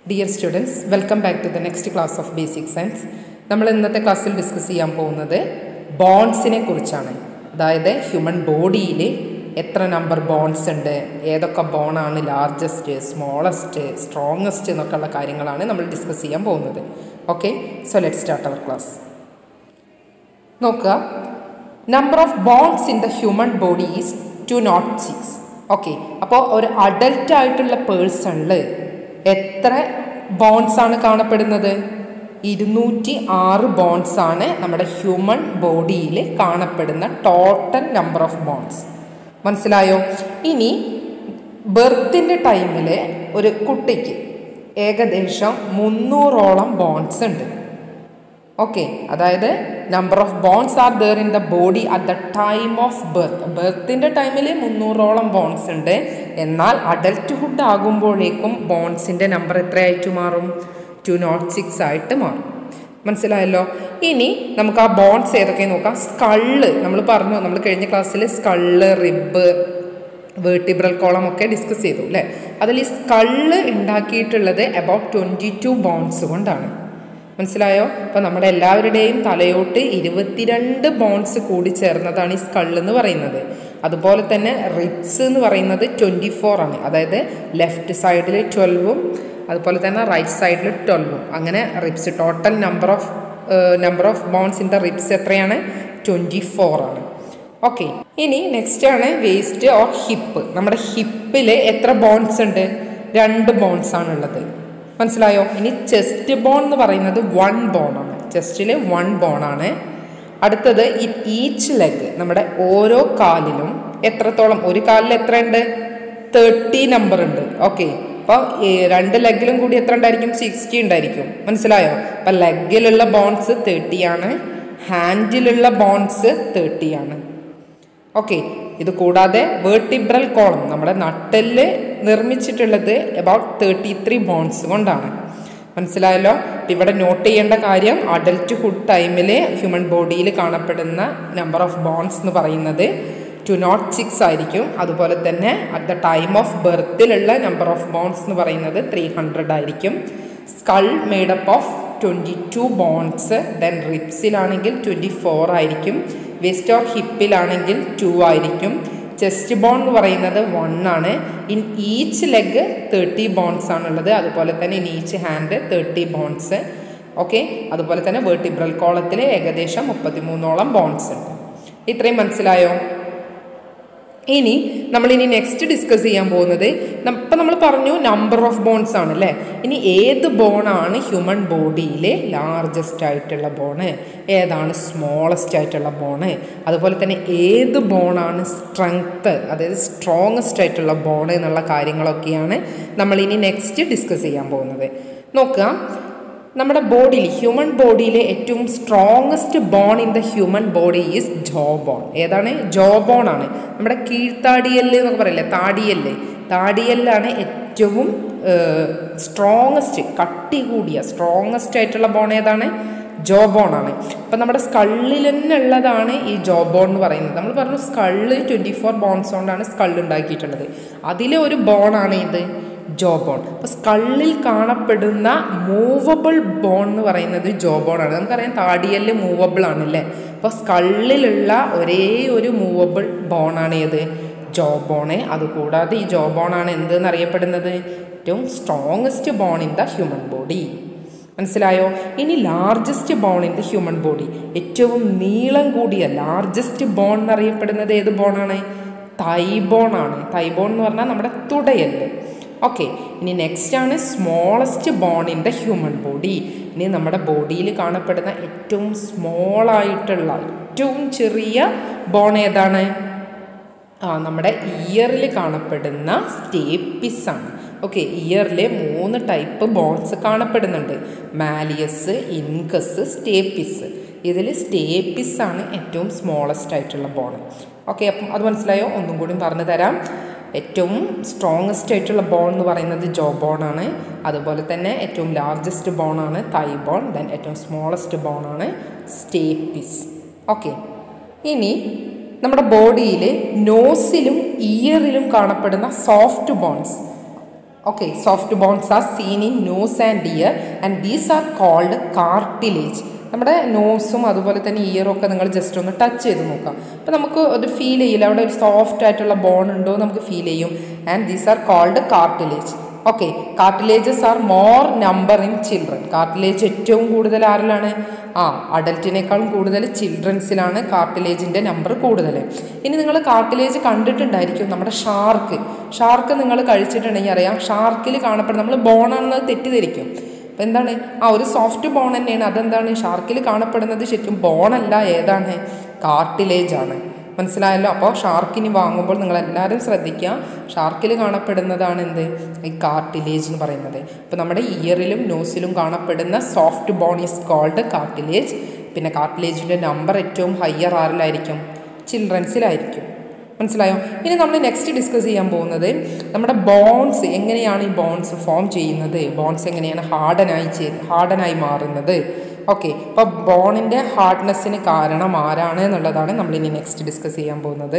Dear students welcome back to the next class of basic science നമ്മൾ ഇന്നത്തെ ക്ലാസ്സിൽ discuss ചെയ്യാൻ പോകുന്നത് ബോൺസിനെ കുറിച്ചാണ് അതായത് ഹ്യൂമൻ ബോഡിയിൽ എത്ര നമ്പർ ബോൺസ് ഉണ്ട് ഏതൊക്കെ ബോണാണ് ലാർജസ്റ്റ് സ്മോളസ്റ്റ് സ്ട്രോങ്ങസ്റ്റ് എന്നൊക്കെയുള്ള കാര്യങ്ങളാണ് നമ്മൾ ഡിസ്കസ് ചെയ്യാൻ പോകുന്നത് okay so let start our class നോക്കുക number of bones in the human body is two nought six okay അപ്പോൾ ഒരു അഡൽട്ട് ആയിട്ടുള്ള പേഴ്സണിൽ എത്ര ബോൺസ് ആണ് കാണപ്പെടുന്നത് ഇരുന്നൂറ്റി ആറ് ബോൺസ് ആണ് നമ്മുടെ ഹ്യൂമൻ ബോഡിയിൽ കാണപ്പെടുന്ന ടോട്ടൽ നമ്പർ ഓഫ് ബോൺസ് മനസ്സിലായോ ഇനി ബർത്തിൻ്റെ ടൈമിൽ ഒരു കുട്ടിക്ക് ഏകദേശം മുന്നൂറോളം ബോൺസ് ഉണ്ട് ഓക്കെ അതായത് number of bones are there in the body at the time of birth ബർത്തിൻ്റെ ടൈമിൽ മുന്നൂറോളം ബോൺസ് ഉണ്ട് എന്നാൽ അഡൽട്ട്ഹുഡ് ആകുമ്പോഴേക്കും ബോൺസിൻ്റെ നമ്പർ എത്രയായിട്ട് മാറും ടു നോട്ട് സിക്സ് ആയിട്ട് മാറും മനസ്സിലായല്ലോ ഇനി നമുക്ക് ആ ബോൺസ് ഏതൊക്കെ നോക്കാം സ്കള്ള് നമ്മൾ പറഞ്ഞു നമ്മൾ കഴിഞ്ഞ ക്ലാസ്സിൽ സ്കള്ള് റിബ് വേർട്ടിബ്രൽ കോളം ഒക്കെ ഡിസ്കസ് ചെയ്തു അല്ലേ അതിൽ ഈ സ്കള്ള് ഉണ്ടാക്കിയിട്ടുള്ളത് അബൌട്ട് ട്വൻറ്റി ടു ബോൺസ് കൊണ്ടാണ് മനസ്സിലായോ അപ്പോൾ നമ്മുടെ എല്ലാവരുടെയും തലയോട്ട് ഇരുപത്തിരണ്ട് ബോൺസ് കൂടി ചേർന്നതാണ് ഈ സ്കൾ എന്ന് പറയുന്നത് അതുപോലെ തന്നെ റിബ്സ് എന്ന് പറയുന്നത് ട്വൻറ്റി ഫോർ ആണ് അതായത് ലെഫ്റ്റ് സൈഡിൽ ട്വൽവും അതുപോലെ തന്നെ റൈറ്റ് സൈഡിൽ ട്വൽവും അങ്ങനെ ribs total number of number of bones in the ribs എത്രയാണ് ട്വൻറ്റി ഫോർ ആണ് ഓക്കെ ഇനി നെക്സ്റ്റ് ആണ് വേസ്റ്റ് ഓർ ഹിപ്പ് നമ്മുടെ ഹിപ്പിൽ എത്ര ബോൺസ് ഉണ്ട് രണ്ട് ബോൺസ് ആണുള്ളത് മനസ്സിലായോ ഇനി ചെസ്റ്റ് ബോൺ എന്ന് പറയുന്നത് വൺ ബോൺ ആണ് ചെസ്റ്റിൽ വൺ ബോൺ ആണ് അടുത്തത് ഈച്ച് ലെഗ് നമ്മുടെ ഓരോ കാലിലും എത്രത്തോളം ഒരു കാലിൽ എത്ര ഉണ്ട് തേർട്ടി നമ്പർ ഉണ്ട് ഓക്കെ അപ്പോൾ രണ്ട് ലെഗിലും കൂടി എത്ര ഉണ്ടായിരിക്കും സിക്സ്റ്റി ഉണ്ടായിരിക്കും മനസ്സിലായോ അപ്പം ലെഗിലുള്ള ബോൺസ് തേർട്ടി ആണ് ഹാൻഡിലുള്ള ബോൺസ് തേർട്ടി ആണ് ഓക്കെ ഇത് കൂടാതെ വേർട്ടിബ്രൽ കോളം നമ്മുടെ നട്ടല് നിർമ്മിച്ചിട്ടുള്ളത് അബൌട്ട് തേർട്ടി ത്രീ ബോൺസ് കൊണ്ടാണ് മനസ്സിലായല്ലോ ഇവിടെ നോട്ട് ചെയ്യേണ്ട കാര്യം അഡൽട്ട്ഹുഡ് ടൈമിൽ ഹ്യൂമൻ ബോഡിയിൽ കാണപ്പെടുന്ന നമ്പർ ഓഫ് ബോൺസ് എന്ന് പറയുന്നത് ടു നോട്ട് സിക്സ് ആയിരിക്കും അതുപോലെ തന്നെ അറ്റ് ദ ടൈം ഓഫ് ബർത്തിലുള്ള നമ്പർ ഓഫ് ബോൺസ് എന്ന് പറയുന്നത് ത്രീ ഹൺഡ്രഡ് ആയിരിക്കും skull made up of twenty two bones then റിപ്സിലാണെങ്കിൽ ട്വൻറ്റി ഫോർ ആയിരിക്കും വെസ്റ്റ് ഓർ ഹിപ്പിലാണെങ്കിൽ ടു ആയിരിക്കും ചെസ്റ്റ് ബോൺ എന്ന് പറയുന്നത് വൺ ആണ് in each leg thirty bones ആണുള്ളത് അതുപോലെ തന്നെ in each hand thirty bones okay അതുപോലെ തന്നെ വേർട്ടിബ്രൽ കോളത്തിൽ ഏകദേശം മുപ്പത്തിമൂന്നോളം ബോൺസ് ഉണ്ട് ഇത്രയും മനസ്സിലായോ ഇനി നമ്മൾ ഇനി നെക്സ്റ്റ് ഡിസ്കസ് ചെയ്യാൻ പോകുന്നത് ഇപ്പം നമ്മൾ പറഞ്ഞു നമ്പർ ഓഫ് ബോൺസ് ആണ് അല്ലേ ഇനി ഏത് ബോണാണ് ഹ്യൂമൻ ബോഡിയിലെ ലാർജസ്റ്റ് ആയിട്ടുള്ള ബോണ് ഏതാണ് സ്മോളസ്റ്റ് ആയിട്ടുള്ള ബോണ് അതുപോലെ തന്നെ ഏത് ബോണാണ് സ്ട്രെങ്ത്ത് അതായത് സ്ട്രോങ്ങസ്റ്റ് ആയിട്ടുള്ള ബോണ് എന്നുള്ള കാര്യങ്ങളൊക്കെയാണ് നമ്മൾ ഇനി നെക്സ്റ്റ് ഡിസ്കസ് ചെയ്യാൻ പോകുന്നത് നോക്കുക നമ്മുടെ ബോഡിയിൽ ഹ്യൂമൻ ബോഡിയിലെ ഏറ്റവും strongest bone in the human body is jaw bone ഏതാണ് ജോ ബോൺ ആണ് നമ്മുടെ കീഴ്ത്താടിയല്ല് എന്നൊക്കെ പറയില്ലേ താടിയല്ല് താടിയല്ലാണ് ഏറ്റവും സ്ട്രോങ്ങസ്റ്റ് കട്ടി കൂടിയ സ്ട്രോങ്ങസ്റ്റ് ആയിട്ടുള്ള ബോൺ ഏതാണ് ജോ ബോൺ ആണ് അപ്പം നമ്മുടെ സ്കള്ളിൽ തന്നെ ഉള്ളതാണ് ഈ ജോ ബോൺ എന്ന് പറയുന്നത് നമ്മൾ പറഞ്ഞു സ്കള്ള് ട്വൻറ്റി ഫോർ ബോൺസ് കൊണ്ടാണ് സ്കൾ ഉണ്ടാക്കിയിട്ടുള്ളത് അതിലെ ഒരു ബോണാണ് ഇത് ജോ ബോൺ അപ്പോൾ സ്കള്ളിൽ കാണപ്പെടുന്ന മൂവബിൾ ബോൺ എന്ന് പറയുന്നത് ജോ ബോൺ ആണ് നമുക്കറിയാം താടിയല് മൂവബിൾ ആണല്ലേ അപ്പോൾ സ്കള്ളിലുള്ള ഒരേ ഒരു മൂവബിൾ ബോണാണ് ഏത് ജോ ബോണ് അതുകൂടാതെ ഈ ജോ ബോണാണ് എന്തെന്ന് അറിയപ്പെടുന്നത് ഏറ്റവും strongest bone in the human body മനസ്സിലായോ ഇനി largest bone in the human body ഏറ്റവും നീളം കൂടിയ ലാർജസ്റ്റ് ബോൺ എന്നറിയപ്പെടുന്നത് ഏത് ബോണാണ് തൈബോൺ ആണ് തൈബോൺ എന്ന് പറഞ്ഞാൽ നമ്മുടെ തുടയല്ലേ ഓക്കെ ഇനി നെക്സ്റ്റ് ആണ് smallest bone in the human body ഇനി നമ്മുടെ ബോഡിയിൽ കാണപ്പെടുന്ന ഏറ്റവും സ്മോൾ ആയിട്ടുള്ള ഏറ്റവും ചെറിയ ബോൺ ഏതാണ് ആ നമ്മുടെ ഇയറിൽ കാണപ്പെടുന്ന സ്റ്റേപ്പിസ് ആണ് ഓക്കെ ഇയറിലെ മൂന്ന് ടൈപ്പ് ബോൺസ് കാണപ്പെടുന്നുണ്ട് മാലിയസ് ഇൻകസ് സ്റ്റേപ്പിസ് ഇതിൽ സ്റ്റേപ്പിസ് ആണ് ഏറ്റവും സ്മോളസ്റ്റ് ആയിട്ടുള്ള ബോൺ ഓക്കെ അപ്പം അത് മനസ്സിലായോ ഒന്നും കൂടി പറഞ്ഞു തരാം ഏറ്റവും സ്ട്രോങ്ങസ്റ്റ് ആയിട്ടുള്ള ബോൺ എന്ന് പറയുന്നത് ജോ ബോൺ ആണ് അതുപോലെ തന്നെ ഏറ്റവും ലാർജസ്റ്റ് ബോൺ ആണ് തൈ ബോൺ ദെൻ ഏറ്റവും സ്മോളസ്റ്റ് ബോൺ ആണ് സ്റ്റേപ്പിസ് ഓക്കെ ഇനി നമ്മുടെ ബോഡിയിൽ നോസിലും ഇയറിലും കാണപ്പെടുന്ന soft bones Okay, soft bones are seen in nose and ear and these are called cartilage. നമ്മുടെ നോസും അതുപോലെ തന്നെ ഇയറും ഒക്കെ നിങ്ങൾ ജസ്റ്റ് ഒന്ന് ടച്ച് ചെയ്ത് നോക്കാം അപ്പോൾ നമുക്ക് ഒരു ഫീൽ ചെയ്യില്ല അവിടെ ഒരു സോഫ്റ്റ് ആയിട്ടുള്ള ബോൺ ഉണ്ടോ നമുക്ക് ഫീൽ ചെയ്യും and these are called cartilage okay cartilages are more number in children cartilage ഏറ്റവും കൂടുതൽ ആരിലാണ് ആ അഡൽറ്റിനേക്കാളും കൂടുതൽ ചിൽഡ്രൻസിലാണ് കാർട്ടിലേജിൻ്റെ നമ്പർ കൂടുതൽ ഇനി നിങ്ങൾ കാർട്ടിലേജ് കണ്ടിട്ടുണ്ടായിരിക്കും നമ്മുടെ ഷാർക്ക് ഷാർക്ക് നിങ്ങൾ കഴിച്ചിട്ടുണ്ടെങ്കിൽ അറിയാം ഷാർക്കിൽ കാണപ്പെടുന്ന നമ്മൾ ബോണാണെന്നത് തെറ്റിദ്ധരിക്കും അപ്പം എന്താണ് ആ ഒരു സോഫ്റ്റ് ബോൺ തന്നെയാണ് അതെന്താണ് ഷാർക്കിൽ കാണപ്പെടുന്നത് ശരിക്കും ബോണല്ല ഏതാണ് കാർട്ടിലേജ് ആണ് മനസ്സിലായല്ലോ അപ്പോൾ ഷാർക്കിന് വാങ്ങുമ്പോൾ നിങ്ങൾ എല്ലാവരും ശ്രദ്ധിക്കുക ഷാർക്കിൽ കാണപ്പെടുന്നതാണ് എന്ത് ഈ കാർട്ടിലേജ് എന്ന് പറയുന്നത് അപ്പോൾ നമ്മുടെ ഇയറിലും നോസിലും കാണപ്പെടുന്ന soft bone is called cartilage പിന്നെ കാർട്ടിലേജിൻ്റെ നമ്പർ ഏറ്റവും ഹയർ ആറിലായിരിക്കും ചിൽഡ്രൻസിലായിരിക്കും മനസ്സിലായോ ഇനി നമ്മൾ നെക്സ്റ്റ് ഡിസ്കസ് ചെയ്യാൻ പോകുന്നത് നമ്മുടെ ബോൺസ് എങ്ങനെയാണ് ഈ ബോൺസ് ഫോം ചെയ്യുന്നത് ബോൺസ് എങ്ങനെയാണ് ഹാർഡനായി ചെയ്ത് ഹാർഡനായി മാറുന്നത് ഓക്കെ അപ്പോൾ ബോണിൻ്റെ ഹാർഡ്നെസ്സിന് കാരണം ആരാണ് എന്നുള്ളതാണ് നമ്മൾ ഇനി നെക്സ്റ്റ് ഡിസ്കസ് ചെയ്യാൻ പോകുന്നത്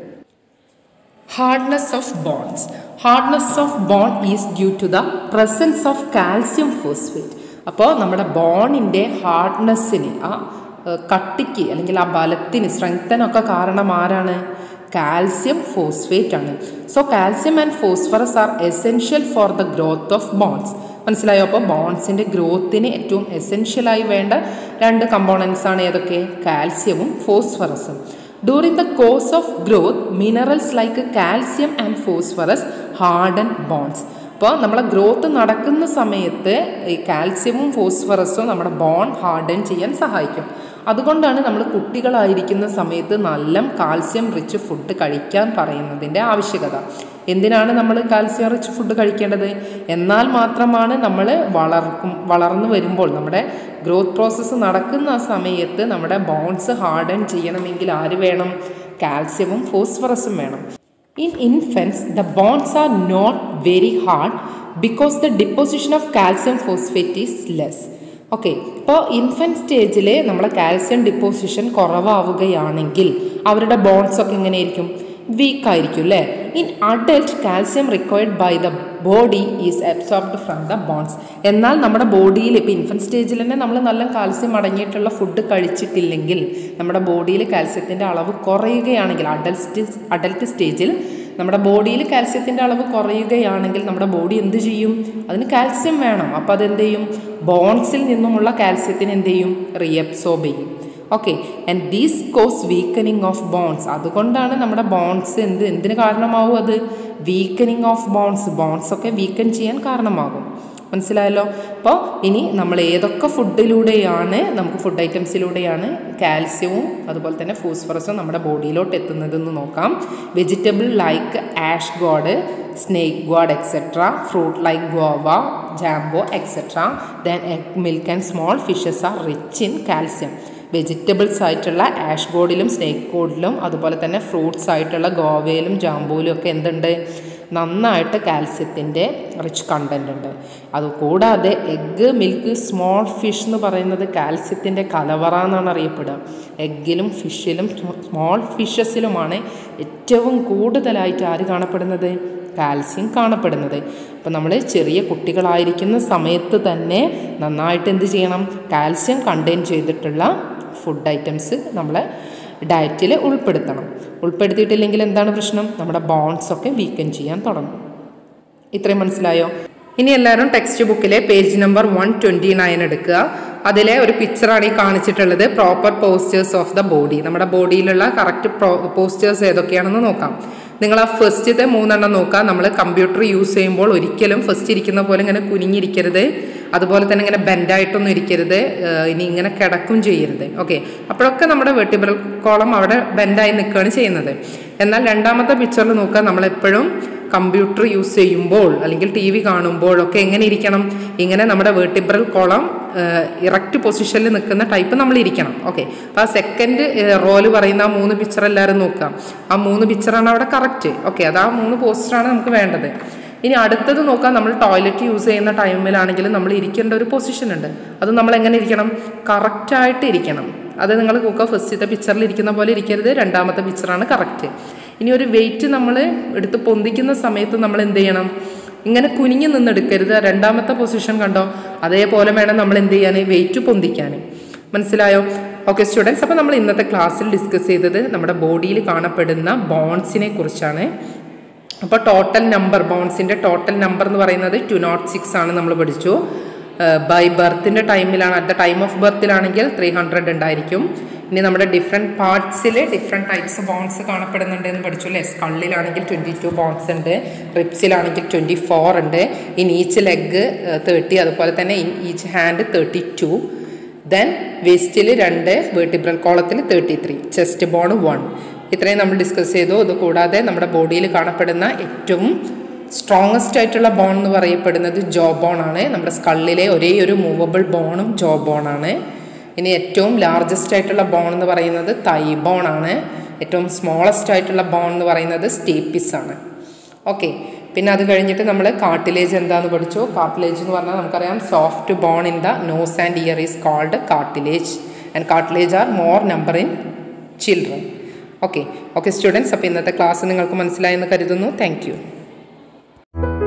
hardness of bones hardness of bone is due to the presence of calcium phosphate അപ്പോൾ നമ്മുടെ ബോണിൻ്റെ ഹാർഡ്നെസ്സിന് ആ കട്ടിക്ക് അല്ലെങ്കിൽ ആ ബലത്തിന് സ്ട്രെങ്തനൊക്കെ കാരണം ആരാണ് കാൽസ്യം ഫോസ്ഫേറ്റ് ആണ് so calcium and phosphorus are essential for the growth of bones മനസ്സിലായോ അപ്പോൾ ബോൺസിൻ്റെ ഗ്രോത്തിന് ഏറ്റവും എസെൻഷ്യലായി വേണ്ട രണ്ട് കമ്പോണൻസ് ആണ് ഏതൊക്കെ കാൽസ്യവും ഫോസ്ഫറസും during the course of growth minerals like calcium and phosphorus harden bones അപ്പോൾ നമ്മളെ ഗ്രോത്ത് നടക്കുന്ന സമയത്ത് ഈ കാൽസ്യവും ഫോസ്ഫറസും നമ്മുടെ ബോൺ ഹാർഡൻ ചെയ്യാൻ സഹായിക്കും അതുകൊണ്ടാണ് നമ്മൾ കുട്ടികളായിരിക്കുന്ന സമയത്ത് നല്ല കാൽസ്യം റിച്ച് ഫുഡ് കഴിക്കാൻ പറയുന്നതിൻ്റെ ആവശ്യകത എന്തിനാണ് നമ്മൾ കാൽസ്യം റിച്ച് ഫുഡ് കഴിക്കേണ്ടത് എന്നാൽ മാത്രമാണ് നമ്മൾ വളർക്കും വളർന്നു വരുമ്പോൾ നമ്മുടെ ഗ്രോത്ത് പ്രോസസ്സ് നടക്കുന്ന ആ സമയത്ത് നമ്മുടെ ബോൺസ് ഹാർഡൻ ചെയ്യണമെങ്കിൽ ആര് വേണം കാൽസ്യവും ഫോസ്ഫറസും വേണം in infants the bones are not very hard because the deposition of calcium phosphate is less okay ഇപ്പോൾ ഇൻഫൻറ്റ് സ്റ്റേജിൽ നമ്മളെ കാൽസ്യം ഡിപ്പോസിഷൻ കുറവാവുകയാണെങ്കിൽ അവരുടെ ബോൺസ് ഒക്കെ എങ്ങനെയായിരിക്കും വീക്ക് ആയിരിക്കും അല്ലേ in adult calcium required by the body is absorbed from the bones എന്നാൽ നമ്മുടെ ബോഡിയിൽ ഇപ്പോൾ ഇൻഫൻറ്റ് സ്റ്റേജിൽ തന്നെ നമ്മൾ നല്ല കാൽസ്യം അടങ്ങിയിട്ടുള്ള ഫുഡ് കഴിച്ചിട്ടില്ലെങ്കിൽ നമ്മുടെ ബോഡിയിൽ കാൽസ്യത്തിൻ്റെ അളവ് കുറയുകയാണെങ്കിൽ അഡൽറ്റ് അഡൽട്ട് സ്റ്റേജിൽ നമ്മുടെ ബോഡിയിൽ കാൽസ്യത്തിൻ്റെ അളവ് കുറയുകയാണെങ്കിൽ നമ്മുടെ ബോഡി എന്ത് ചെയ്യും അതിന് കാൽസ്യം വേണം അപ്പോൾ അതെന്ത് ചെയ്യും ബോൺസിൽ നിന്നുമുള്ള കാൽസ്യത്തിന് എന്ത് ചെയ്യും റീഅബ്സോർബ് ചെയ്യും okay and these cause weakening of bones അതുകൊണ്ടാണ് നമ്മുടെ ബോൺസ് എന്ത് എന്തിന് കാരണമാവും അത് വീക്കനിങ് ഓഫ് ബോൺസ് ബോൺസ് ഒക്കെ വീക്കൻ ചെയ്യാൻ കാരണമാകും മനസ്സിലായല്ലോ അപ്പോൾ ഇനി നമ്മൾ ഏതൊക്കെ ഫുഡിലൂടെയാണ് നമുക്ക് ഫുഡ് ഐറ്റംസിലൂടെയാണ് കാൽസ്യവും അതുപോലെ തന്നെ ഫോസ്ഫറസും നമ്മുടെ ബോഡിയിലോട്ട് എത്തുന്നതെന്ന് നോക്കാം vegetable like ash gourd snake gourd etcetera fruit like guava jambo etcetera then egg milk and small fishes are rich in calcium vegetables ആയിട്ടുള്ള ആഷ് ഗോഡിലും സ്നേക്ക് ഗോഡിലും അതുപോലെ തന്നെ ഫ്രൂട്ട്സ് ആയിട്ടുള്ള ഗോവയിലും ജാമ്പൂയിലും ഒക്കെ എന്തുണ്ട് നന്നായിട്ട് കാൽസ്യത്തിൻ്റെ റിച്ച് കണ്ടൻ്റ് ഉണ്ട് അതുകൂടാതെ എഗ്ഗ് മിൽക്ക് സ്മോൾ ഫിഷ് എന്ന് പറയുന്നത് കാൽസ്യത്തിൻ്റെ കലവറ എന്നാണ് അറിയപ്പെടുക എഗ്ഗിലും ഫിഷിലും സ്മോൾ ഫിഷസിലുമാണ് ഏറ്റവും കൂടുതലായിട്ട് ആര് കാണപ്പെടുന്നത് കാൽസ്യം കാണപ്പെടുന്നത് അപ്പോൾ നമ്മൾ ചെറിയ കുട്ടികളായിരിക്കുന്ന സമയത്ത് തന്നെ നന്നായിട്ട് എന്ത് ചെയ്യണം കാൽസ്യം കണ്ടെയ്ൻ ചെയ്തിട്ടുള്ള ഫുഡ് ഐറ്റംസ് നമ്മളെ ഡയറ്റിൽ ഉൾപ്പെടുത്തണം ഉൾപ്പെടുത്തിയിട്ടില്ലെങ്കിൽ എന്താണ് പ്രശ്നം നമ്മുടെ ബോൺസ് ഒക്കെ വീക്കൻ ചെയ്യാൻ തുടങ്ങും ഇത്രയും മനസ്സിലായോ ഇനി എല്ലാവരും ടെക്സ്റ്റ് ബുക്കിലെ page number one twenty nine എടുക്കുക അതിലെ ഒരു പിക്ചറാണ് ഈ കാണിച്ചിട്ടുള്ളത് proper postures of the body നമ്മുടെ ബോഡിയിലുള്ള കറക്റ്റ് പോസ്റ്റേഴ്സ് ഏതൊക്കെയാണെന്ന് നോക്കാം നിങ്ങൾ ആ ഫസ്റ്റത്തെ മൂന്നെണ്ണം നോക്കുക നമ്മൾ കമ്പ്യൂട്ടർ യൂസ് ചെയ്യുമ്പോൾ ഒരിക്കലും ഫസ്റ്റ് ഇരിക്കുന്ന പോലെ ഇങ്ങനെ കുനിഞ്ഞിരിക്കരുത് അതുപോലെ തന്നെ ഇങ്ങനെ ബെൻഡായിട്ടൊന്നും ഇരിക്കരുത് ഇനി ഇങ്ങനെ കിടക്കും ചെയ്യരുത് ഓക്കെ അപ്പോഴൊക്കെ നമ്മുടെ വെർട്ടിബ്രൽ കോളം അവിടെ ബെൻഡായി നിൽക്കുകയാണ് ചെയ്യുന്നത് എന്നാൽ രണ്ടാമത്തെ പിക്ചറിൽ നോക്കുക നമ്മളെപ്പോഴും കമ്പ്യൂട്ടർ യൂസ് ചെയ്യുമ്പോൾ അല്ലെങ്കിൽ ടി വി കാണുമ്പോഴൊക്കെ എങ്ങനെ ഇരിക്കണം ഇങ്ങനെ നമ്മുടെ വേർട്ടിബ്രൽ കോളം ഇറക്റ്റ് പൊസിഷനിൽ നിൽക്കുന്ന ടൈപ്പ് നമ്മൾ ഇരിക്കണം ഓക്കെ അപ്പോൾ ആ സെക്കൻഡ് റോല് പറയുന്ന ആ മൂന്ന് പിക്ചർ എല്ലാവരും നോക്കാം ആ മൂന്ന് പിക്ചറാണ് അവിടെ കറക്റ്റ് ഓക്കെ അത് ആ മൂന്ന് പോസ്റ്ററാണ് നമുക്ക് വേണ്ടത് ഇനി അടുത്തത് നോക്കാം നമ്മൾ ടോയ്ലറ്റ് യൂസ് ചെയ്യുന്ന ടൈമിലാണെങ്കിലും നമ്മൾ ഇരിക്കേണ്ട ഒരു പൊസിഷൻ ഉണ്ട് അത് നമ്മൾ എങ്ങനെ ഇരിക്കണം കറക്റ്റായിട്ട് ഇരിക്കണം അത് നിങ്ങൾ നോക്കുക ഫസ്റ്റത്തെ പിക്ചറിൽ ഇരിക്കുന്ന പോലെ ഇരിക്കരുത് രണ്ടാമത്തെ പിക്ചറാണ് കറക്റ്റ് ഇനി ഒരു വെയിറ്റ് നമ്മൾ എടുത്ത് പൊന്തിക്കുന്ന സമയത്ത് നമ്മൾ എന്ത് ചെയ്യണം ഇങ്ങനെ കുനിഞ്ഞു നിന്നെടുക്കരുത് രണ്ടാമത്തെ പൊസിഷൻ കണ്ടോ അതേപോലെ വേണം നമ്മൾ എന്ത് ചെയ്യാൻ വെയിറ്റ് പൊന്തിക്കാൻ മനസ്സിലായോ ഓക്കെ സ്റ്റുഡൻസ് അപ്പോൾ നമ്മൾ ഇന്നത്തെ ക്ലാസ്സിൽ ഡിസ്കസ് ചെയ്തത് നമ്മുടെ ബോഡിയിൽ കാണപ്പെടുന്ന ബോൺസിനെ കുറിച്ചാണ് അപ്പോൾ ടോട്ടൽ നമ്പർ ബോൺസിൻ്റെ ടോട്ടൽ നമ്പർ എന്ന് പറയുന്നത് ടു നോട്ട് സിക്സ് ആണ് നമ്മൾ പഠിച്ചു ബൈ ബർത്തിൻ്റെ ടൈമിലാണ് അറ്റ് ദ ടൈം ഓഫ് ബർത്തിലാണെങ്കിൽ ത്രീ ഹൺഡ്രഡ് ഉണ്ടായിരിക്കും ഇനി നമ്മുടെ ഡിഫറെൻറ്റ് പാർട്സിൽ ഡിഫറെൻറ്റ് ടൈപ്സ് ബോൺസ് കാണപ്പെടുന്നുണ്ട് എന്ന് പഠിച്ചു അല്ലേ സ്കള്ളിലാണെങ്കിൽ ട്വൻറ്റി ടു ബോൺസ് ഉണ്ട് റിപ്സിലാണെങ്കിൽ ട്വൻറ്റി ഫോർ ഉണ്ട് ഇൻ ഈച്ച് ലെഗ് തേർട്ടി അതുപോലെ തന്നെ in each hand thirty two then വേസ്റ്റിൽ രണ്ട് വേർട്ടിബ്രൽ കോളത്തിൽ thirty three chest bone one ഇത്രയും നമ്മൾ ഡിസ്കസ് ചെയ്തു ഇത് കൂടാതെ നമ്മുടെ ബോഡിയിൽ കാണപ്പെടുന്ന ഏറ്റവും സ്ട്രോങ്ങസ്റ്റ് ആയിട്ടുള്ള ബോൺ എന്ന് പറയപ്പെടുന്നത് ജോ ബോൺ ആണ് നമ്മുടെ സ്കള്ളിലെ ഒരേ ഒരു മൂവബിൾ ബോണും ജോ ബോൺ ആണ് ഇനി ഏറ്റവും ലാർജസ്റ്റ് ആയിട്ടുള്ള ബോൺ എന്ന് പറയുന്നത് തൈ ബോൺ ആണ് ഏറ്റവും സ്മോളസ്റ്റ് ആയിട്ടുള്ള ബോൺ എന്ന് പറയുന്നത് സ്റ്റേപ്പിസ് ആണ് ഓക്കെ പിന്നെ അത് കഴിഞ്ഞിട്ട് നമ്മൾ കാർട്ടിലേജ് എന്താന്ന് പഠിച്ചു കാർട്ടിലേജ് എന്ന് പറഞ്ഞാൽ നമുക്കറിയാം soft bone in the nose and ear is called cartilage and cartilage are more number in children okay okay students അപ്പോൾ ഇന്നത്തെ ക്ലാസ് നിങ്ങൾക്ക് മനസ്സിലായെന്ന് കരുതുന്നു താങ്ക്